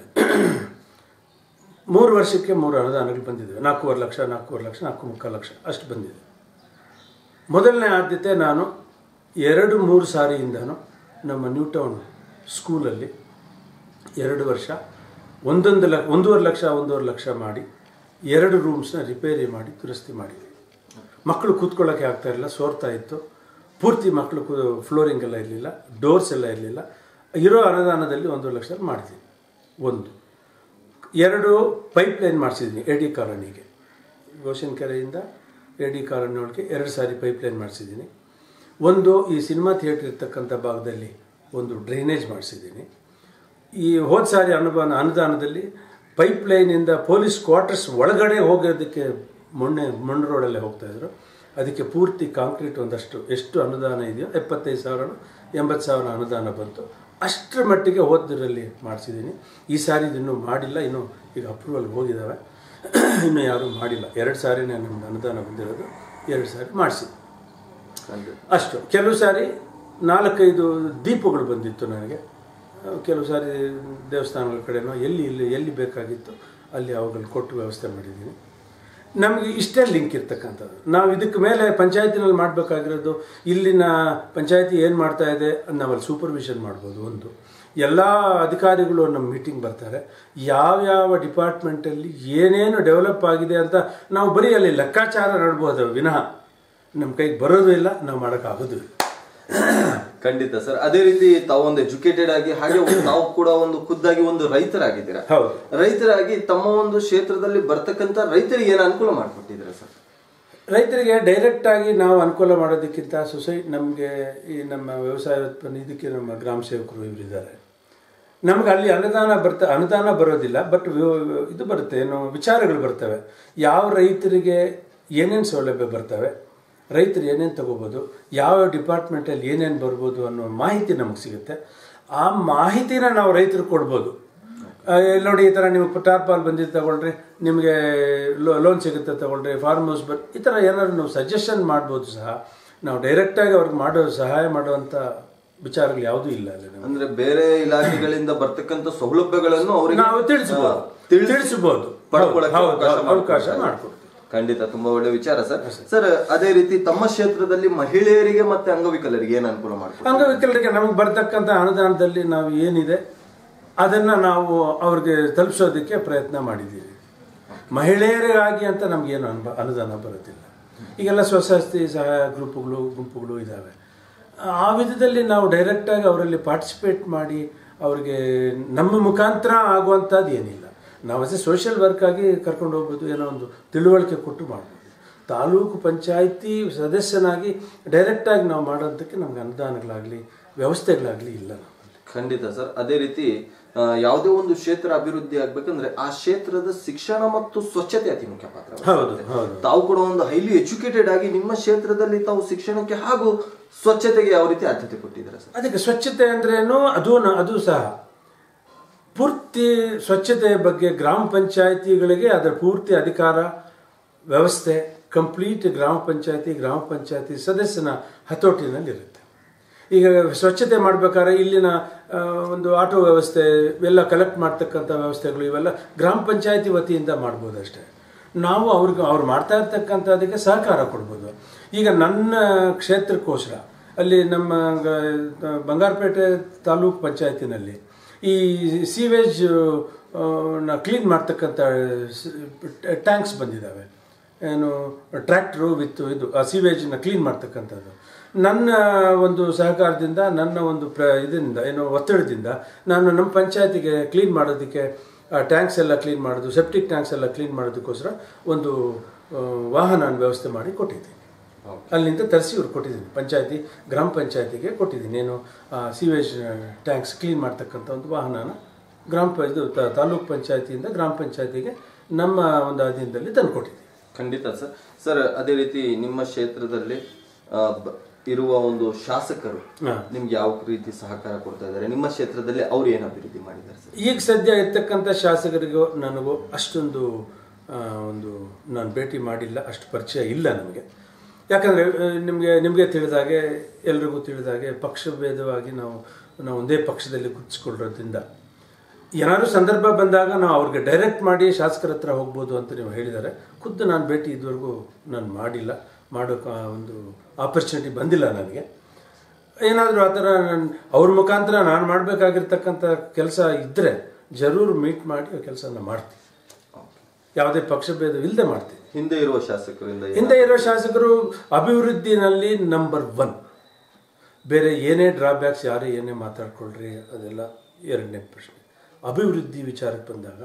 ಮೂರು ವರ್ಷಕ್ಕೆ ಮೂರು ಅನುದಾನಗಳು ಬಂದಿದೆ ನಾಲ್ಕೂವರೆ ಲಕ್ಷ ನಾಲ್ಕೂವರೆ ಲಕ್ಷ ನಾಲ್ಕು ಮುಕ್ಕಾಲು ಲಕ್ಷ ಅಷ್ಟು ಬಂದಿದೆ ಮೊದಲನೇ ಆದ್ಯತೆ ನಾನು ಎರಡು ಮೂರು ಸಾರಿಯಿಂದನೂ ನಮ್ಮ ನ್ಯೂ ಟೌನ್ ಸ್ಕೂಲಲ್ಲಿ ಎರಡು ವರ್ಷ ಒಂದೊಂದು ಲಕ್ಷ ಒಂದೂವರೆ ಲಕ್ಷ ಒಂದೂವರೆ ಲಕ್ಷ ಮಾಡಿ ಎರಡು ರೂಮ್ಸ್ನ ರಿಪೇರಿ ಮಾಡಿ ದುರಸ್ತಿ ಮಾಡಿದ್ವಿ ಮಕ್ಕಳು ಕೂತ್ಕೊಳ್ಳೋಕ್ಕೆ ಆಗ್ತಾ ಇರಲಿಲ್ಲ ಸೋರ್ತಾ ಇತ್ತು ಪೂರ್ತಿ ಮಕ್ಕಳು ಕೂ ಫ್ಲೋರಿಂಗ್ ಎಲ್ಲ ಇರಲಿಲ್ಲ ಡೋರ್ಸ್ ಎಲ್ಲ ಇರಲಿಲ್ಲ ಇರೋ ಅನುದಾನದಲ್ಲಿ ಒಂದೂವರೆ ಲಕ್ಷ ಮಾಡ್ತೀವಿ ಒಂದು ಎರಡು ಪೈಪ್ ಲೈನ್ ಮಾಡಿಸಿದ್ದೀನಿ ಎ ಡಿ ಕಾಲೋನಿಗೆ ಗೋಶನ್ಕೆರೆಯಿಂದ ಎ ಡಿ ಕಾಲೋನಿ ಒಳಗೆ ಎರಡು ಸಾರಿ ಪೈಪ್ ಲೈನ್ ಮಾಡಿಸಿದ್ದೀನಿ ಒಂದು ಈ ಸಿನಿಮಾ ಥಿಯೇಟ್ರ್ ಇರ್ತಕ್ಕಂಥ ಭಾಗದಲ್ಲಿ ಒಂದು ಡ್ರೈನೇಜ್ ಮಾಡಿಸಿದ್ದೀನಿ ಈ ಹೋದ ಸಾರಿ ಅನುದಾನ ಅನುದಾನದಲ್ಲಿ ಪೈಪ್ ಲೈನಿಂದ ಪೊಲೀಸ್ ಕ್ವಾರ್ಟರ್ಸ್ ಒಳಗಡೆ ಹೋಗೋದಕ್ಕೆ ಮೊನ್ನೆ ಮಣ್ಣು ರೋಡಲ್ಲೇ ಹೋಗ್ತಾಯಿದ್ರು ಅದಕ್ಕೆ ಪೂರ್ತಿ ಕಾಂಕ್ರೀಟ್ ಒಂದಷ್ಟು ಎಷ್ಟು ಅನುದಾನ ಇದೆಯೋ ಎಪ್ಪತ್ತೈದು ಸಾವಿರ ಎಂಬತ್ತು ಸಾವಿರ ಅನುದಾನ ಬಂತು ಅಷ್ಟರ ಮಟ್ಟಿಗೆ ಹೋದ್ರಲ್ಲಿ ಮಾಡಿಸಿದ್ದೀನಿ ಈ ಸಾರಿ ಇನ್ನೂ ಮಾಡಿಲ್ಲ ಇನ್ನೂ ಈಗ ಅಪ್ರೂವಲ್ ಹೋಗಿದ್ದಾವೆ ಇನ್ನೂ ಯಾರೂ ಮಾಡಿಲ್ಲ ಎರಡು ಸಾರಿನೇ ನಮ್ದು ಅನುದಾನ ಬಂದಿರೋದು ಎರಡು ಸಾರಿ ಮಾಡಿಸಿ ಖಂಡಿತ ಅಷ್ಟು ಕೆಲವು ಸಾರಿ ನಾಲ್ಕೈದು ದೀಪಗಳು ಬಂದಿತ್ತು ನನಗೆ ಆ, ಕೆಲವು ಸಾರಿ ದೇವಸ್ಥಾನಗಳ ಕಡೆನೋ ಎಲ್ಲಿ ಇಲ್ಲಿ ಎಲ್ಲಿ ಬೇಕಾಗಿತ್ತು ಅಲ್ಲಿ ಅವುಗಳನ್ನ ಕೊಟ್ಟು ವ್ಯವಸ್ಥೆ ಮಾಡಿದ್ದೀನಿ ನಮಗೆ ಇಷ್ಟೇ ಲಿಂಕ್ ಇರ್ತಕ್ಕಂಥದ್ದು ನಾವು ಇದಕ್ಕೆ ಮೇಲೆ ಪಂಚಾಯತಿನಲ್ಲಿ ಮಾಡಬೇಕಾಗಿರೋದು ಇಲ್ಲಿನ ಪಂಚಾಯತಿ ಏನು ಮಾಡ್ತಾ ಇದೆ ಅದ್ ನಾವಲ್ಲಿ ಸೂಪರ್ವಿಷನ್ ಮಾಡ್ಬೋದು ಒಂದು ಎಲ್ಲ ಅಧಿಕಾರಿಗಳು ನಮ್ಮ ಮೀಟಿಂಗ್ ಬರ್ತಾರೆ ಯಾವ್ಯಾವ ಡಿಪಾರ್ಟ್ಮೆಂಟಲ್ಲಿ ಏನೇನು ಡೆವಲಪ್ ಆಗಿದೆ ಅಂತ ನಾವು ಬರೀ ಅಲ್ಲಿ ಲೆಕ್ಕಾಚಾರ ನಡ್ಬೋದು ವಿನಃ ನಮ್ಮ ಕೈಗೆ ಬರೋದು ಇಲ್ಲ ನಾವು ಮಾಡೋಕ್ಕಾಗೋದು ಇಲ್ಲ ಖಂಡಿತ ಸರ್ ಅದೇ ರೀತಿ ತಾವು ಒಂದು ಎಜುಕೇಟೆಡ್ ಆಗಿ ಹಾಗೆ ಒಂದು ನಾವು ಕೂಡ ಒಂದು ಖುದ್ದಾಗಿ ಒಂದು ರೈತರಾಗಿದ್ದೀರಾ ಹೌದು ರೈತರಾಗಿ ತಮ್ಮ ಒಂದು ಕ್ಷೇತ್ರದಲ್ಲಿ ಬರ್ತಕ್ಕಂತ ರೈತರಿಗೆ ಏನು ಅನುಕೂಲ ಮಾಡಿಕೊಟ್ಟಿದ್ದೀರಾ ಸರ್ ರೈತರಿಗೆ ಡೈರೆಕ್ಟ್ ಆಗಿ ನಾವು ಅನುಕೂಲ ಮಾಡೋದಕ್ಕಿಂತ ಸೊಸೈ ನಮಗೆ ಈ ನಮ್ಮ ವ್ಯವಸಾಯ ಉತ್ಪನ್ನ ಇದಕ್ಕೆ ನಮ್ಮ ಗ್ರಾಮ ಸೇವಕರು ಇವರಿದ್ದಾರೆ ನಮ್ಗೆ ಅಲ್ಲಿ ಅನುದಾನ ಬರ್ತಾ ಅನುದಾನ ಬರೋದಿಲ್ಲ ಬಟ್ ಇದು ಬರುತ್ತೆ ಏನು ವಿಚಾರಗಳು ಬರ್ತವೆ ಯಾವ ರೈತರಿಗೆ ಏನೇನು ಸೌಲಭ್ಯ ಬರ್ತವೆ ರೈತರು ಏನೇನು ತಗೋಬೋದು ಯಾವ ಡಿಪಾರ್ಟ್ಮೆಂಟಲ್ಲಿ ಏನೇನು ಬರ್ಬೋದು ಅನ್ನೋ ಮಾಹಿತಿ ನಮಗೆ ಸಿಗುತ್ತೆ ಆ ಮಾಹಿತಿನ ನಾವು ರೈತರಿಗೆ ಕೊಡ್ಬೋದು ಆ, ಇಲ್ಲಿ ನೋಡಿ ಈ ಥರ ನೀವು ಟಾರ್ಪಾಲ್ ಬಂದಿದ್ದು ತಗೊಳ್ರಿ ನಿಮಗೆ ಲೋನ್ ಸಿಗುತ್ತೆ ತಗೊಳ್ರಿ ಫಾರ್ಮ್ ಹೌಸ್ ಬರ್ ಈ ಥರ ಏನಾದ್ರು ನಾವು ಸಜೆಷನ್ ಮಾಡ್ಬೋದು ಸಹ ನಾವು ಡೈರೆಕ್ಟಾಗಿ ಅವ್ರಿಗೆ ಮಾಡೋ ಸಹಾಯ ಮಾಡುವಂಥ ವಿಚಾರಗಳು ಯಾವುದೂ ಇಲ್ಲ ಅಲ್ಲಿ ನಮ್ಗೆ. ಅಂದ್ರೆ ಬೇರೆ ಇಲಾಖೆಗಳಿಂದ ಬರ್ತಕ್ಕಂತ ಸೌಲಭ್ಯಗಳನ್ನು ಅವರಿಗೆ ನಾವು ತಿಳಿಸ್ಬೋದು ಆ, ತಿಳಿಸಿ ತಿಳಿಸ್ಬೋದು ಪಡ್ಕೊಳ್ಳಕ್ಕೆ ಹೌದು, ಅವಕಾಶ ಹೌದು, ಅವಕಾಶ ಮಾಡ್ಕೊಡ್ತಾರೆ. ಮಾಡ್ಕೊಡ್ತೀವಿ ಖಂಡಿತ ತುಂಬಾ ಒಳ್ಳೆ ವಿಚಾರ ಸರ್ ಸರ್ ಅದೇ ರೀತಿ ತಮ್ಮ ಕ್ಷೇತ್ರದಲ್ಲಿ ಮಹಿಳೆಯರಿಗೆ ಮತ್ತೆ ಅಂಗವಿಕಲರಿಗೆ ಏನು ಅನುಕೂಲ ಮಾಡ್ಕೊಡ್ತಾರೆ ಅಂಗವಿಕಲರಿಗೆ ನಮಗೆ ಬರ್ತಕ್ಕಂಥ ಅನುದಾನದಲ್ಲಿ ನಾವು ಏನಿದೆ ಅದನ್ನು ನಾವು ಅವ್ರಿಗೆ ತಲುಪಿಸೋದಕ್ಕೆ ಪ್ರಯತ್ನ ಮಾಡಿದ್ದೀವಿ ಮಹಿಳೆಯರಿಗಾಗಿ ಅಂತ ನಮಗೇನು ಅನುಭ ಅನುದಾನ ಬರೋದಿಲ್ಲ ಈಗೆಲ್ಲ ಸ್ವಸಸ್ತಿ ಸಹಾಯ ಗ್ರೂಪ್ಗಳು ಗುಂಪುಗಳು ಇದ್ದಾವೆ ಆ ವಿಧದಲ್ಲಿ ನಾವು ಡೈರೆಕ್ಟಾಗಿ ಅವರಲ್ಲಿ ಪಾರ್ಟಿಸಿಪೇಟ್ ಮಾಡಿ ಅವ್ರಿಗೆ ನಮ್ಮ ಮುಖಾಂತರ ಆಗುವಂಥದ್ದು ಏನಿಲ್ಲ ನಾವು ಅದೇ ಸೋಷಿಯಲ್ ವರ್ಕ್ ಆಗಿ ಕರ್ಕೊಂಡು ಹೋಗ್ಬೋದು ಏನೋ ಒಂದು ತಿಳುವಳಿಕೆ ಕೊಟ್ಟು ಮಾಡ್ಬೋದು ತಾಲೂಕು ಪಂಚಾಯಿತಿ ಸದಸ್ಯನಾಗಿ ಡೈರೆಕ್ಟಾಗಿ ನಾವು ಮಾಡೋದಕ್ಕೆ ನಮ್ಗೆ ಅನುದಾನಗಳಾಗಲಿ ವ್ಯವಸ್ಥೆಗಳಾಗಲಿ ಇಲ್ಲ ನಮ್ಮಲ್ಲಿ ಖಂಡಿತ ಸರ್ ಅದೇ ರೀತಿ ಆ, ಯಾವುದೇ ಒಂದು ಕ್ಷೇತ್ರ ಅಭಿವೃದ್ಧಿ ಆಗ್ಬೇಕಂದ್ರೆ ಆ ಕ್ಷೇತ್ರದ ಶಿಕ್ಷಣ ಮತ್ತು ಸ್ವಚ್ಛತೆ ಅತಿ ಮುಖ್ಯ ಪಾತ್ರ ವಹಿಸುತ್ತೆ. ಹೌದು ಹೌದು ತಾವು ಕೂಡ ಒಂದು ಹೈಲಿ ಎಜುಕೇಟೆಡ್ ಆಗಿ ನಿಮ್ಮ ಕ್ಷೇತ್ರದಲ್ಲಿ ತಾವು ಶಿಕ್ಷಣಕ್ಕೆ ಹಾಗೂ ಸ್ವಚ್ಛತೆಗೆ ಯಾವ ರೀತಿ ಆದ್ಯತೆ ಕೊಟ್ಟಿದ್ದೀರಾ ಸರ್ ಅದಕ್ಕೆ ಸ್ವಚ್ಛತೆ ಅಂದ್ರೇನು ಅದು ನ- ಅದು ಸಹ ಪೂರ್ತಿ ಸ್ವಚ್ಛತೆಯ ಬಗ್ಗೆ ಗ್ರಾಮ ಪಂಚಾಯಿತಿಗಳಿಗೆ ಅದರ ಪೂರ್ತಿ ಅಧಿಕಾರ ವ್ಯವಸ್ಥೆ ಕಂಪ್ಲೀಟ್ ಗ್ರಾಮ ಪಂಚಾಯತಿ ಗ್ರಾಮ ಪಂಚಾಯತಿ ಸದಸ್ಯನ ಹತೋಟಿನಲ್ಲಿರುತ್ತೆ ಈಗ ಸ್ವಚ್ಛತೆ ಮಾಡ್ಬೇಕಾದ್ರೆ ಇಲ್ಲಿನ ಆ, ಒಂದು ಆಟೋ ವ್ಯವಸ್ಥೆ ಎಲ್ಲ ಕಲೆಕ್ಟ್ ಮಾಡ್ತಕ್ಕಂಥ ವ್ಯವಸ್ಥೆಗಳು ಇವೆಲ್ಲ ಗ್ರಾಮ ಪಂಚಾಯತಿ ವತಿಯಿಂದ ಮಾಡ್ಬೋದು ಅಷ್ಟೇ ನಾವು ಅವ್ರಿಗೆ ಅವ್ರು ಮಾಡ್ತಾ ಇರ್ತಕ್ಕಂಥದಕ್ಕೆ ಸಹಕಾರ ಕೊಡ್ಬೋದು ಈಗ ನನ್ನ ಕ್ಷೇತ್ರಕ್ಕೋಸ್ಕರ ಅಲ್ಲಿ ನಮ್ಮ ಗ- ಬಂಗಾರಪೇಟೆ ತಾಲೂಕು ಪಂಚಾಯತಿನಲ್ಲಿ ಈ ಸೀವೇಜ್ ನ ಕ್ಲೀನ್ ಮಾಡ್ತಕ್ಕಂಥ ಟ್ಯಾಂಕ್ಸ್ ಬಂದಿದ್ದಾವೆ ಏನು ಟ್ರ್ಯಾಕ್ಟ್ರು ವಿತ್ ಇದು ಆ ಸೀವೇಜ್ನ ಕ್ಲೀನ್ ಮಾಡ್ತಕ್ಕಂಥದ್ದು ನನ್ನ ಒಂದು ಸಹಕಾರದಿಂದ ನನ್ನ ಒಂದು ಪ್ರ ಇದರಿಂದ ಏನೋ ಒತ್ತಡದಿಂದ ನಾನು ನಮ್ಮ ಪಂಚಾಯತಿಗೆ ಕ್ಲೀನ್ ಮಾಡೋದಕ್ಕೆ ಟ್ಯಾಂಕ್ಸ್ ಎಲ್ಲ ಕ್ಲೀನ್ ಮಾಡೋದು ಸೆಪ್ಟಿಕ್ ಟ್ಯಾಂಕ್ಸ್ ಎಲ್ಲ ಕ್ಲೀನ್ ಮಾಡೋದಕ್ಕೋಸ್ಕರ ಒಂದು ಆ, ವಾಹನ ವ್ಯವಸ್ಥೆ ಮಾಡಿ ಕೊಟ್ಟಿದ್ದೀನಿ ಅಲ್ಲಿಂದ ತರಿಸಿ ಇವ್ರು ಕೊಟ್ಟಿದ್ದೀನಿ ಪಂಚಾಯತಿ ಗ್ರಾಮ ಪಂಚಾಯತಿಗೆ ಕೊಟ್ಟಿದ್ದೀನಿ ಏನು ಸೀವೇಜ್ ಟ್ಯಾಂಕ್ಸ್ ಕ್ಲೀನ್ ಮಾಡ್ತಕ್ಕಂಥ ಒಂದು ವಾಹನನ ಗ್ರಾಮ ಪ ಇದು ತ- ತಾಲೂಕ್ ಪಂಚಾಯತಿಯಿಂದ ಗ್ರಾಮ ಪಂಚಾಯತಿಗೆ ನಮ್ಮ ಒಂದು ಅಧೀನದಲ್ಲಿ ತಂದು ಕೊಟ್ಟಿದ್ದೀನಿ ಖಂಡಿತ ಸರ್ ಸರ್ ಅದೇ ರೀತಿ ನಿಮ್ಮ ಕ್ಷೇತ್ರದಲ್ಲಿ ಆ, ಬ- ಇರುವ ಒಂದು ಶಾಸಕರು ಹಾ. ನಿಮ್ಗೆ ಯಾವ ರೀತಿ ಸಹಕಾರ ಕೊಡ್ತಾ ಇದ್ದಾರೆ ನಿಮ್ಮ ಕ್ಷೇತ್ರದಲ್ಲಿ ಅವ್ರು ಏನು ಅಭಿವೃದ್ಧಿ ಮಾಡಿದ್ದಾರೆ ಸರ್ ಈಗ ಸದ್ಯ ಇರ್ತಕ್ಕಂಥ ಶಾಸಕರಿಗೂ ನನಗೂ ಅಷ್ಟೊಂದು ಆ, ಒಂದು ನಾನು ಭೇಟಿ ಮಾಡಿಲ್ಲ ಅಷ್ಟು ಪರಿಚಯ ಇಲ್ಲ ನಮಗೆ ಯಾಕಂದರೆ ನಿಮಗೆ ನಿಮಗೆ ತಿಳಿದಾಗೆ ಎಲ್ರಿಗೂ ತಿಳಿದಾಗೆ ಪಕ್ಷ ಭೇದವಾಗಿ ನಾವು ನಾವು ಒಂದೇ ಪಕ್ಷದಲ್ಲಿ ಗುರುತಿಸ್ಕೊಳ್ಳೋದ್ರಿಂದ ಏನಾದರೂ ಸಂದರ್ಭ ಬಂದಾಗ ನಾವು ಅವ್ರಿಗೆ ಡೈರೆಕ್ಟ್ ಮಾಡಿ ಶಾಸಕರ ಹತ್ರ ಹೋಗ್ಬೋದು ಅಂತ ನೀವು ಹೇಳಿದ್ದಾರೆ ಖುದ್ದು ನಾನು ಭೇಟಿ ಇದುವರೆಗೂ ನಾನು ಮಾಡಿಲ್ಲ ಮಾಡೋಕೆ ಒಂದು ಆಪರ್ಚುನಿಟಿ ಬಂದಿಲ್ಲ ನನಗೆ ಏನಾದರೂ ಆ ಥರ ನಾನು ಅವ್ರ ಮುಖಾಂತರ ನಾನು ಮಾಡಬೇಕಾಗಿರ್ತಕ್ಕಂಥ ಕೆಲಸ ಇದ್ದರೆ ಜರೂರು ಮೀಟ್ ಮಾಡಿ ಆ ಕೆಲಸನ ಮಾಡ್ತೀನಿ ಯಾವುದೇ ಪಕ್ಷಭೇದ ಇಲ್ಲದೆ ಮಾಡ್ತೀನಿ ಹಿಂದೆ ಇರುವ ಶಾಸಕರಿಂದ ಏನು- ಹಿಂದೆ ಇರೋ ಶಾಸಕರು ಅಭಿವೃದ್ಧಿನಲ್ಲಿ ನಂಬರ್ ಒನ್ ಬೇರೆ ಏನೇ ಡ್ರಾಬ್ಯಾಕ್ಸ್ ಯಾರೇ ಏನೇ ಮಾತಾಡ್ಕೊಳ್ರಿ ಅದೆಲ್ಲ ಎರಡನೇ ಪ್ರಶ್ನೆ ಅಭಿವೃದ್ಧಿ ವಿಚಾರಕ್ಕೆ ಬಂದಾಗ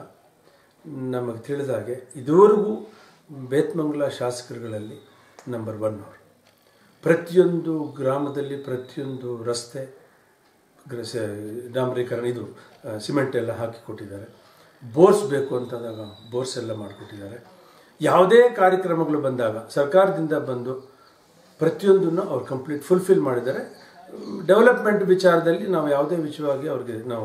ನಮಗೆ ತಿಳಿದಾಗೆ ಇದುವರೆಗೂ ಬೇತ್ಮಂಗಲ ಶಾಸಕರುಗಳಲ್ಲಿ ನಂಬರ್ ಒನ್ ಅವರು ಪ್ರತಿಯೊಂದು ಗ್ರಾಮದಲ್ಲಿ ಪ್ರತಿಯೊಂದು ರಸ್ತೆ ಗ್ರ- ಸ- ಡಾಂಬರೀಕರಣ ಇದು ಆ, ಸಿಮೆಂಟ್ ಎಲ್ಲ ಹಾಕಿ ಕೊಟ್ಟಿದ್ದಾರೆ ಬೋರ್ಸ್ ಬೇಕು ಅಂತಂದಾಗ ಬೋರ್ಸ್ ಎಲ್ಲ ಮಾಡಿಕೊಟ್ಟಿದ್ದಾರೆ ಯಾವುದೇ ಕಾರ್ಯಕ್ರಮಗಳು ಬಂದಾಗ ಸರ್ಕಾರದಿಂದ ಬಂದು ಪ್ರತಿಯೊಂದನ್ನು ಅವ್ರು ಕಂಪ್ಲೀಟ್ ಫುಲ್ಫಿಲ್ ಮಾಡಿದ್ದಾರೆ ಡೆವಲಪ್ಮೆಂಟ್ ವಿಚಾರದಲ್ಲಿ ನಾವು ಯಾವುದೇ ವಿಷಯವಾಗಿ ಅವ್ರಿಗೆ ನಾವು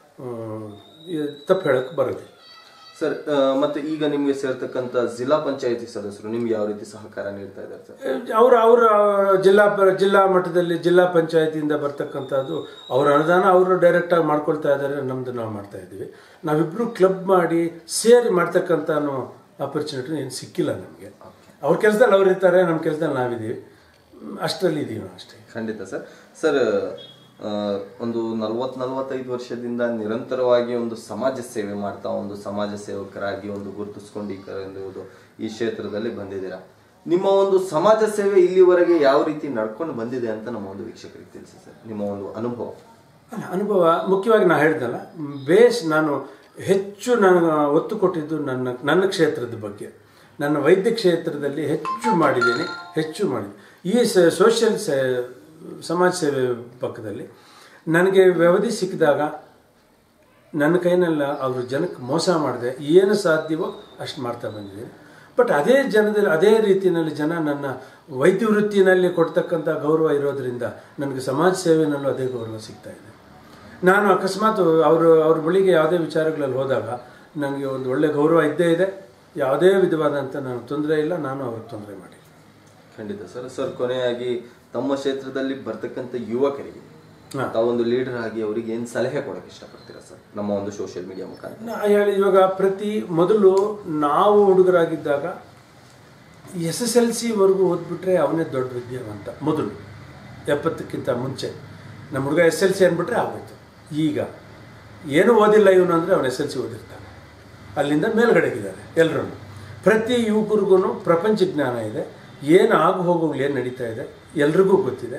ತಪ್ಪು ಹೇಳಕ್ಕೆ ಬರೋದಿಲ್ಲ ಸರ್ ಆ, ಮತ್ತೆ ಈಗ ನಿಮ್ಗೆ ಸೇರ್ತಕ್ಕಂತ ಜಿಲ್ಲಾ ಪಂಚಾಯತಿ ಸದಸ್ಯರು ನಿಮ್ಗೆ ಯಾವ ರೀತಿ ಸಹಕಾರ ನೀಡ್ತಾ ಇದ್ದಾರೆ ಸರ್ ಅವರು ಅವರ ಜಿಲ್ಲಾ ಪ- ಜಿಲ್ಲಾ ಮಟ್ಟದಲ್ಲಿ ಜಿಲ್ಲಾ ಪಂಚಾಯತಿಯಿಂದ ಬರ್ತಕ್ಕಂಥದ್ದು ಅವ್ರ ಅನುದಾನ ಅವರು ಡೈರೆಕ್ಟಾಗಿ ಮಾಡ್ಕೊಳ್ತಾ ಇದ್ದಾರೆ ನಮ್ಮದು ನಾವು ಮಾಡ್ತಾ ಇದ್ದೀವಿ ನಾವಿಬ್ಬರು ಕ್ಲಬ್ ಮಾಡಿ ಸೇರಿ ಮಾಡ್ತಕ್ಕಂಥ ಆಪರ್ಚುನಿಟಿ ಏನು ಸಿಕ್ಕಿಲ್ಲ ನಮಗೆ ಅವ್ರ ಕೆಲಸದಲ್ಲಿ ಅವ್ರು ಇರ್ತಾರೆ ನಮ್ಮ ಕೆಲಸದಲ್ಲಿ ನಾವಿದ್ದೀವಿ ಮ್, ಅಷ್ಟರಲ್ಲಿ ಇದ್ದೀವಿ ನಾವು ಅಷ್ಟೇ ಖಂಡಿತ ಸರ್ ಸರ್ ಆ, ಒಂದು ನಲ್ವತ್ ನಲ್ವತ್ತೈದು ವರ್ಷದಿಂದ ನಿರಂತರವಾಗಿ ಒಂದು ಸಮಾಜ ಸೇವೆ ಮಾಡ್ತಾ ಒಂದು ಸಮಾಜ ಸೇವಕರಾಗಿ ಒಂದು ಗುರುತಿಸ್ಕೊಂಡು ಈ ಕ- ಒಂದು ಈ ಕ್ಷೇತ್ರದಲ್ಲಿ ಬಂದಿದ್ದೀರಾ ನಿಮ್ಮ ಒಂದು ಸಮಾಜ ಸೇವೆ ಇಲ್ಲಿವರೆಗೆ ಯಾವ ರೀತಿ ನಡ್ಕೊಂಡು ಬಂದಿದೆ ಅಂತ ನಮ್ಮ ಒಂದು ವೀಕ್ಷಕರಿಗೆ ತಿಳಿಸಿ ಸರ್ ನಿಮ್ಮ ಒಂದು ಅನುಭವ ಅಲ್ಲ ಅನುಭವ ಮುಖ್ಯವಾಗಿ ನಾನು ಹೇಳ್ದಲ್ಲ ಬೇಸ್ ನಾನು ಹೆಚ್ಚು ನಾನು ಒತ್ತು ಕೊಟ್ಟಿದ್ದು ನನ್ನ ನನ್ನ ಕ್ಷೇತ್ರದ ಬಗ್ಗೆ ನನ್ನ ವೈದ್ಯ ಕ್ಷೇತ್ರದಲ್ಲಿ ಹೆಚ್ಚು ಮಾಡಿದ್ದೇನೆ ಹೆಚ್ಚು ಮಾಡಿದೆ ಈ ಸೋಷಿಯಲ್ ಸೇ ಸಮಾಜ ಸೇವೆ ಪಕ್ಕದಲ್ಲಿ ನನಗೆ ವ್ಯವಧಿ ಸಿಕ್ಕಿದಾಗ ನನ್ನ ಕೈನೆಲ್ಲ ಅವರು ಜನಕ್ಕೆ ಮೋಸ ಮಾಡಿದೆ ಏನು ಸಾಧ್ಯವೋ ಅಷ್ಟು ಮಾಡ್ತಾ ಬಂದಿದ್ದೀನಿ ಬಟ್ ಅದೇ ಜನದಲ್ಲಿ ಅದೇ ರೀತಿಯಲ್ಲಿ ಜನ ನನ್ನ ವೈದ್ಯ ವೃತ್ತಿನಲ್ಲಿ ಕೊಡ್ತಕ್ಕಂಥ ಗೌರವ ಇರೋದ್ರಿಂದ ನನಗೆ ಸಮಾಜ ಸೇವೆಯಲ್ಲೂ ಅದೇ ಗೌರವ ಸಿಗ್ತಾ ಇದೆ ನಾನು ಅಕಸ್ಮಾತ್ ಅವರು ಅವ್ರ ಬಳಿಗೆ ಯಾವುದೇ ವಿಚಾರಗಳಲ್ಲಿ ಹೋದಾಗ ನನಗೆ ಒಂದು ಒಳ್ಳೆ ಗೌರವ ಇದ್ದೇ ಇದೆ ಯಾವುದೇ ವಿಧವಾದಂಥ ನಾನು ತೊಂದರೆ ಇಲ್ಲ ನಾನು ಅವ್ರಿಗೆ ತೊಂದರೆ ಮಾಡಿಲ್ಲ ಖಂಡಿತ ಸರ್ ಸರ್ ಕೊನೆಯಾಗಿ ತಮ್ಮ ಕ್ಷೇತ್ರದಲ್ಲಿ ಬರ್ತಕ್ಕಂಥ ಯುವಕರಿಗೆ ಹಾ. ತಾವೊಂದು ಲೀಡರ್ ಆಗಿ ಅವರಿಗೆ ಏನ್ ಸಲಹೆ ಕೊಡಕ್ಕೆ ಇಷ್ಟಪಡ್ತೀರಾ ಸರ್ ನಮ್ಮ ಒಂದು ಸೋಷಿಯಲ್ ಮೀಡಿಯಾ ಮುಖಾಂತರ ನಾ ಹೇಳಿ ಇವಾಗ ಪ್ರತಿ ಮೊದಲು ನಾವು ಹುಡುಗರಾಗಿದ್ದಾಗ ಎಸ್ ಎಸ್ ಎಲ್ ಸಿವರೆಗೂ ಓದ್ಬಿಟ್ರೆ ಅವನೇ ದೊಡ್ಡ ವಿದ್ಯಾವಂತ ಮೊದಲು ಎಪ್ಪತ್ತಕ್ಕಿಂತ ಮುಂಚೆ ನಮ್ಮ ಹುಡುಗ ಎಸ್ ಎಲ್ ಸಿ ಅಂದ್ಬಿಟ್ರೆ ಆಗೋಯ್ತು ಈಗ ಏನೂ ಓದಿಲ್ಲ ಇವನು ಅಂದರೆ ಅವನು ಎಸ್ ಎಲ್ ಸಿ ಓದಿರ್ತಾನೆ ಅಲ್ಲಿಂದ ಮೇಲ್ಗಡೆಗಿದ್ದಾರೆ ಎಲ್ಲರೂ ಪ್ರತಿ ಯುವಕರಿಗೂ ಪ್ರಪಂಚ ಜ್ಞಾನ ಇದೆ ಏನು ಆಗು ಹೋಗುಗಳು ಏನು ನಡೀತಾ ಇದೆ ಎಲ್ರಿಗೂ ಗೊತ್ತಿದೆ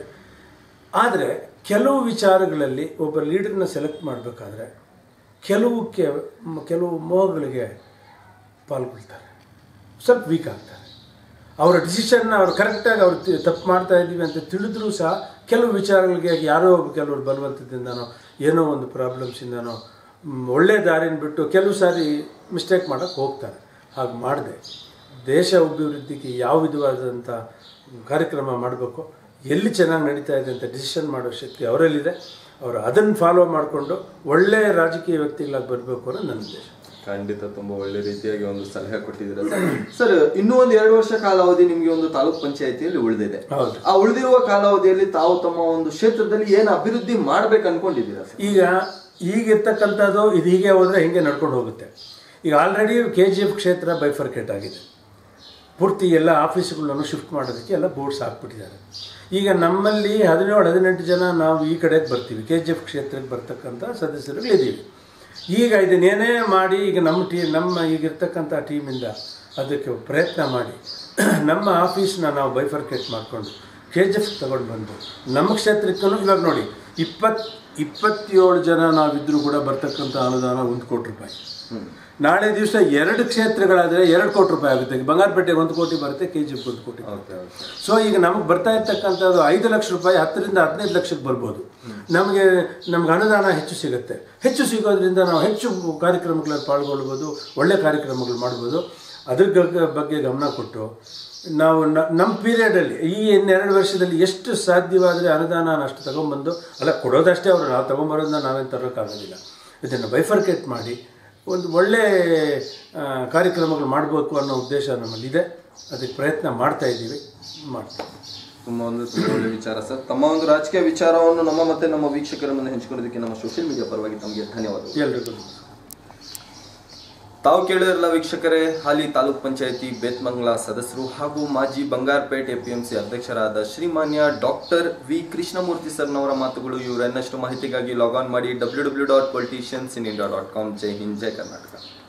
ಆದರೆ ಕೆಲವು ವಿಚಾರಗಳಲ್ಲಿ ಒಬ್ಬ ಲೀಡರ್ನ ಸೆಲೆಕ್ಟ್ ಮಾಡಬೇಕಾದ್ರೆ ಕೆಲವು ಕೆ ಮ್- ಕೆಲವು ಮೋಹಗಳಿಗೆ ಪಾಲ್ಗೊಳ್ತಾರೆ ಸ್ವಲ್ಪ ವೀಕ್ ಆಗ್ತಾರೆ ಅವರ ಡಿಸಿಷನ್ನ ಅವ್ರು ಕರೆಕ್ಟಾಗಿ ಅವ್ರು ತಿ- ತಪ್ಪು ಮಾಡ್ತಾ ಇದ್ದೀವಿ ಅಂತ ತಿಳಿದ್ರೂ ಸಹ ಕೆಲವು ವಿಚಾರಗಳಿಗೆ ಯಾರೋ ಒಬ್ಬ ಕೆಲವರು ಬಲವಂತದಿಂದನೋ ಏನೋ ಒಂದು ಪ್ರಾಬ್ಲಮ್ಸಿಂದನೋ ಮ್, ಒಳ್ಳೆ ದಾರಿನ ಬಿಟ್ಟು ಕೆಲವು ಸಾರಿ ಮಿಸ್ಟೇಕ್ ಮಾಡೋಕ್ಕೆ ಹೋಗ್ತಾರೆ ಹಾಗೆ ಮಾಡಿದೆ ದೇಶ ಅಭಿವೃದ್ಧಿಗೆ ಯಾವ ವಿಧವಾದಂಥ ಕಾರ್ಯಕ್ರಮ ಮಾಡಬೇಕು ಎಲ್ಲಿ ಚೆನ್ನಾಗಿ ನಡೀತಾ ಇದೆ ಅಂತ ಡಿಸಿಷನ್ ಮಾಡೋ ಶಕ್ತಿ ಅವರಲ್ಲಿದೆ ಅವರು ಅದನ್ನು ಫಾಲೋ ಮಾಡಿಕೊಂಡು ಒಳ್ಳೆಯ ರಾಜಕೀಯ ವ್ಯಕ್ತಿಗಳಾಗಿ ಬರಬೇಕು ಅನ್ನೋದು ನನ್ನ ಉದ್ದೇಶ ಖಂಡಿತ ತುಂಬಾ ಒಳ್ಳೆ ರೀತಿಯಾಗಿ ಒಂದು ಸಲಹೆ ಕೊಟ್ಟಿದ್ದೀರಾ ಸರ್ ಸರ್ ಇನ್ನೂ ಒಂದು ಎರಡು ವರ್ಷ ಕಾಲಾವಧಿ ನಿಮ್ಗೆ ಒಂದು ತಾಲೂಕ್ ಪಂಚಾಯತಿಯಲ್ಲಿ ಉಳಿದಿದೆ ಹೌದು ಆ ಉಳಿದಿರುವ ಕಾಲಾವಧಿಯಲ್ಲಿ ತಾವು ತಮ್ಮ ಒಂದು ಕ್ಷೇತ್ರದಲ್ಲಿ ಏನು ಅಭಿವೃದ್ಧಿ ಮಾಡ್ಬೇಕು ಅನ್ಕೊಂಡಿದ್ದೀರಾ ಸರ್ ಈಗ ಈಗಿರ್ತಕ್ಕಂಥದ್ದು ಇದು ಹೀಗೆ ಹೋದರೆ ಹಿಂಗೆ ನಡ್ಕೊಂಡು ಹೋಗುತ್ತೆ ಈಗ ಆಲ್ರೆಡಿ ಕೆ ಜಿ ಎಫ್ ಕ್ಷೇತ್ರ ಬೈಫರ್ಕೇಟ್ ಆಗಿದೆ ಪೂರ್ತಿ ಎಲ್ಲ ಆಫೀಸ್ಗಳನ್ನು ಶಿಫ್ಟ್ ಮಾಡೋದಕ್ಕೆ ಎಲ್ಲ ಬೋರ್ಡ್ಸ್ ಹಾಕ್ಬಿಟ್ಟಿದ್ದಾರೆ ಈಗ ನಮ್ಮಲ್ಲಿ ಹದಿನೇಳು ಹದಿನೆಂಟು ಜನ ನಾವು ಈ ಕಡೆಗೆ ಬರ್ತೀವಿ ಕೆ ಜಿ ಎಫ್ ಕ್ಷೇತ್ರಕ್ಕೆ ಬರ್ತಕ್ಕಂಥ ಸದಸ್ಯರುಗಳಿದ್ದೀವಿ ಈಗ ಇದನ್ನೇನೇ ಮಾಡಿ ಈಗ ನಮ್ಮ ಟೀ ನಮ್ಮ ಈಗಿರ್ತಕ್ಕಂಥ ಟೀಮಿಂದ ಅದಕ್ಕೆ ಪ್ರಯತ್ನ ಮಾಡಿ ನಮ್ಮ ಆಫೀಸ್ನ ನಾವು ಬೈಫರ್ಕೇಟ್ ಮಾಡಿಕೊಂಡು ಕೆ ಜಿ ಎಫ್ ತಗೊಂಡು ಬಂದು ನಮ್ಮ ಕ್ಷೇತ್ರಕ್ಕೂ ಇವಾಗ ನೋಡಿ ಇಪ್ಪತ್ ಇಪ್ಪತ್ತೇಳು ಜನ ನಾವಿದ್ರೂ ಕೂಡ ಬರ್ತಕ್ಕಂಥ ಅನುದಾನ ಒಂದು ಕೋಟಿ ರೂಪಾಯಿ ನಾಳೆ ದಿವಸ ಎರಡು ಕ್ಷೇತ್ರಗಳಾದರೆ ಎರಡು ಕೋಟಿ ರೂಪಾಯಿ ಆಗುತ್ತೆ ಈಗ ಬಂಗಾರಪೇಟೆಗೆ ಒಂದು ಕೋಟಿ ಬರುತ್ತೆ ಕೆ ಜಿ ಒಂದು ಕೋಟಿ ಓಕೆ ಓಕೆ ಸೊ ಈಗ ನಮಗೆ ಬರ್ತಾ ಇರ್ತಕ್ಕಂಥದ್ದು ಐದು ಲಕ್ಷ ರೂಪಾಯಿ ಹತ್ತರಿಂದ ಹದಿನೈದು ಲಕ್ಷಕ್ಕೆ ಬರ್ಬೋದು ನಮಗೆ ನಮ್ಗೆ ಅನುದಾನ ಹೆಚ್ಚು ಸಿಗುತ್ತೆ ಹೆಚ್ಚು ಸಿಗೋದ್ರಿಂದ ನಾವು ಹೆಚ್ಚು ಕಾರ್ಯಕ್ರಮಗಳಲ್ಲಿ ಪಾಲ್ಗೊಳ್ಬೋದು ಒಳ್ಳೆ ಕಾರ್ಯಕ್ರಮಗಳು ಮಾಡ್ಬೋದು ಅದ್ರ ಗ- ಬಗ್ಗೆ ಗಮನ ಕೊಟ್ಟು ನಾವು ನ- ನಮ್ಮ ಪೀರಿಯಡಲ್ಲಿ ಈ ಇನ್ನೆರಡು ವರ್ಷದಲ್ಲಿ ಎಷ್ಟು ಸಾಧ್ಯವಾದರೆ ಅನುದಾನ ಅಷ್ಟು ತಗೊಂಬಂದು ಅಲ್ಲ ಕೊಡೋದಷ್ಟೇ ಅವರು ನಾವು ತಗೊಂಬರೋದನ್ನ ನಾವೇನು ತರೋಕ್ಕಾಗೋದಿಲ್ಲ ಇದನ್ನು ಬೈಫರ್ಕೇಟ್ ಮಾಡಿ ಒಂದು ಒಳ್ಳೆ ಆ, ಕಾರ್ಯಕ್ರಮಗಳು ಮಾಡಬೇಕು ಅನ್ನೋ ಉದ್ದೇಶ ನಮ್ಮಲ್ಲಿದೆ ಅದಕ್ಕೆ ಪ್ರಯತ್ನ ಮಾಡ್ತಾ ಇದ್ದೀವಿ ಮಾಡ್ತೀವಿ ತುಂಬಾ ಒಂದು ತುಂಬಾ ಒಳ್ಳೆ ವಿಚಾರ ಸರ್ ತಮ್ಮ ಒಂದು ರಾಜಕೀಯ ವಿಚಾರವನ್ನು ನಮ್ಮ ಮತ್ತೆ ನಮ್ಮ ವೀಕ್ಷಕರ ಮುಂದೆ ಹಂಚಿಕೊಳ್ಳೋದಕ್ಕೆ ನಮ್ಮ ಸೋಷಿಯಲ್ ಮೀಡಿಯಾ ಪರವಾಗಿ ತಮಗೆ ಧನ್ಯವಾದಗಳು ಎಲ್ರಿಗೂ ತಾವು ಕೇಳಿರಲ್ಲ ವೀಕ್ಷಕರೇ ಹಾಲಿ ತಾಲೂಕ್ ಪಂಚಾಯತಿ ಬೇತ್ಮಂಗ್ಲಾ ಸದಸ್ಯರು ಹಾಗೂ ಮಾಜಿ ಬಂಗಾರಪೇಟೆ ಎಪಿಎಂಸಿ ಅಧ್ಯಕ್ಷರಾದ ಶ್ರೀಮಾನ್ಯ ಡಾಕ್ಟರ್ ವಿ ಕೃಷ್ಣಮೂರ್ತಿ ಸರ್ನವರ ಮಾತುಗಳು ಇವರನ್ನಷ್ಟು ಮಾಹಿತಿಗಾಗಿ ಲಾಗ್ ಆನ್ ಮಾಡಿ W W dot politicians in India dot com ಜೈ ಹಿಂದ್ ಜೈ ಕರ್ನಾಟಕ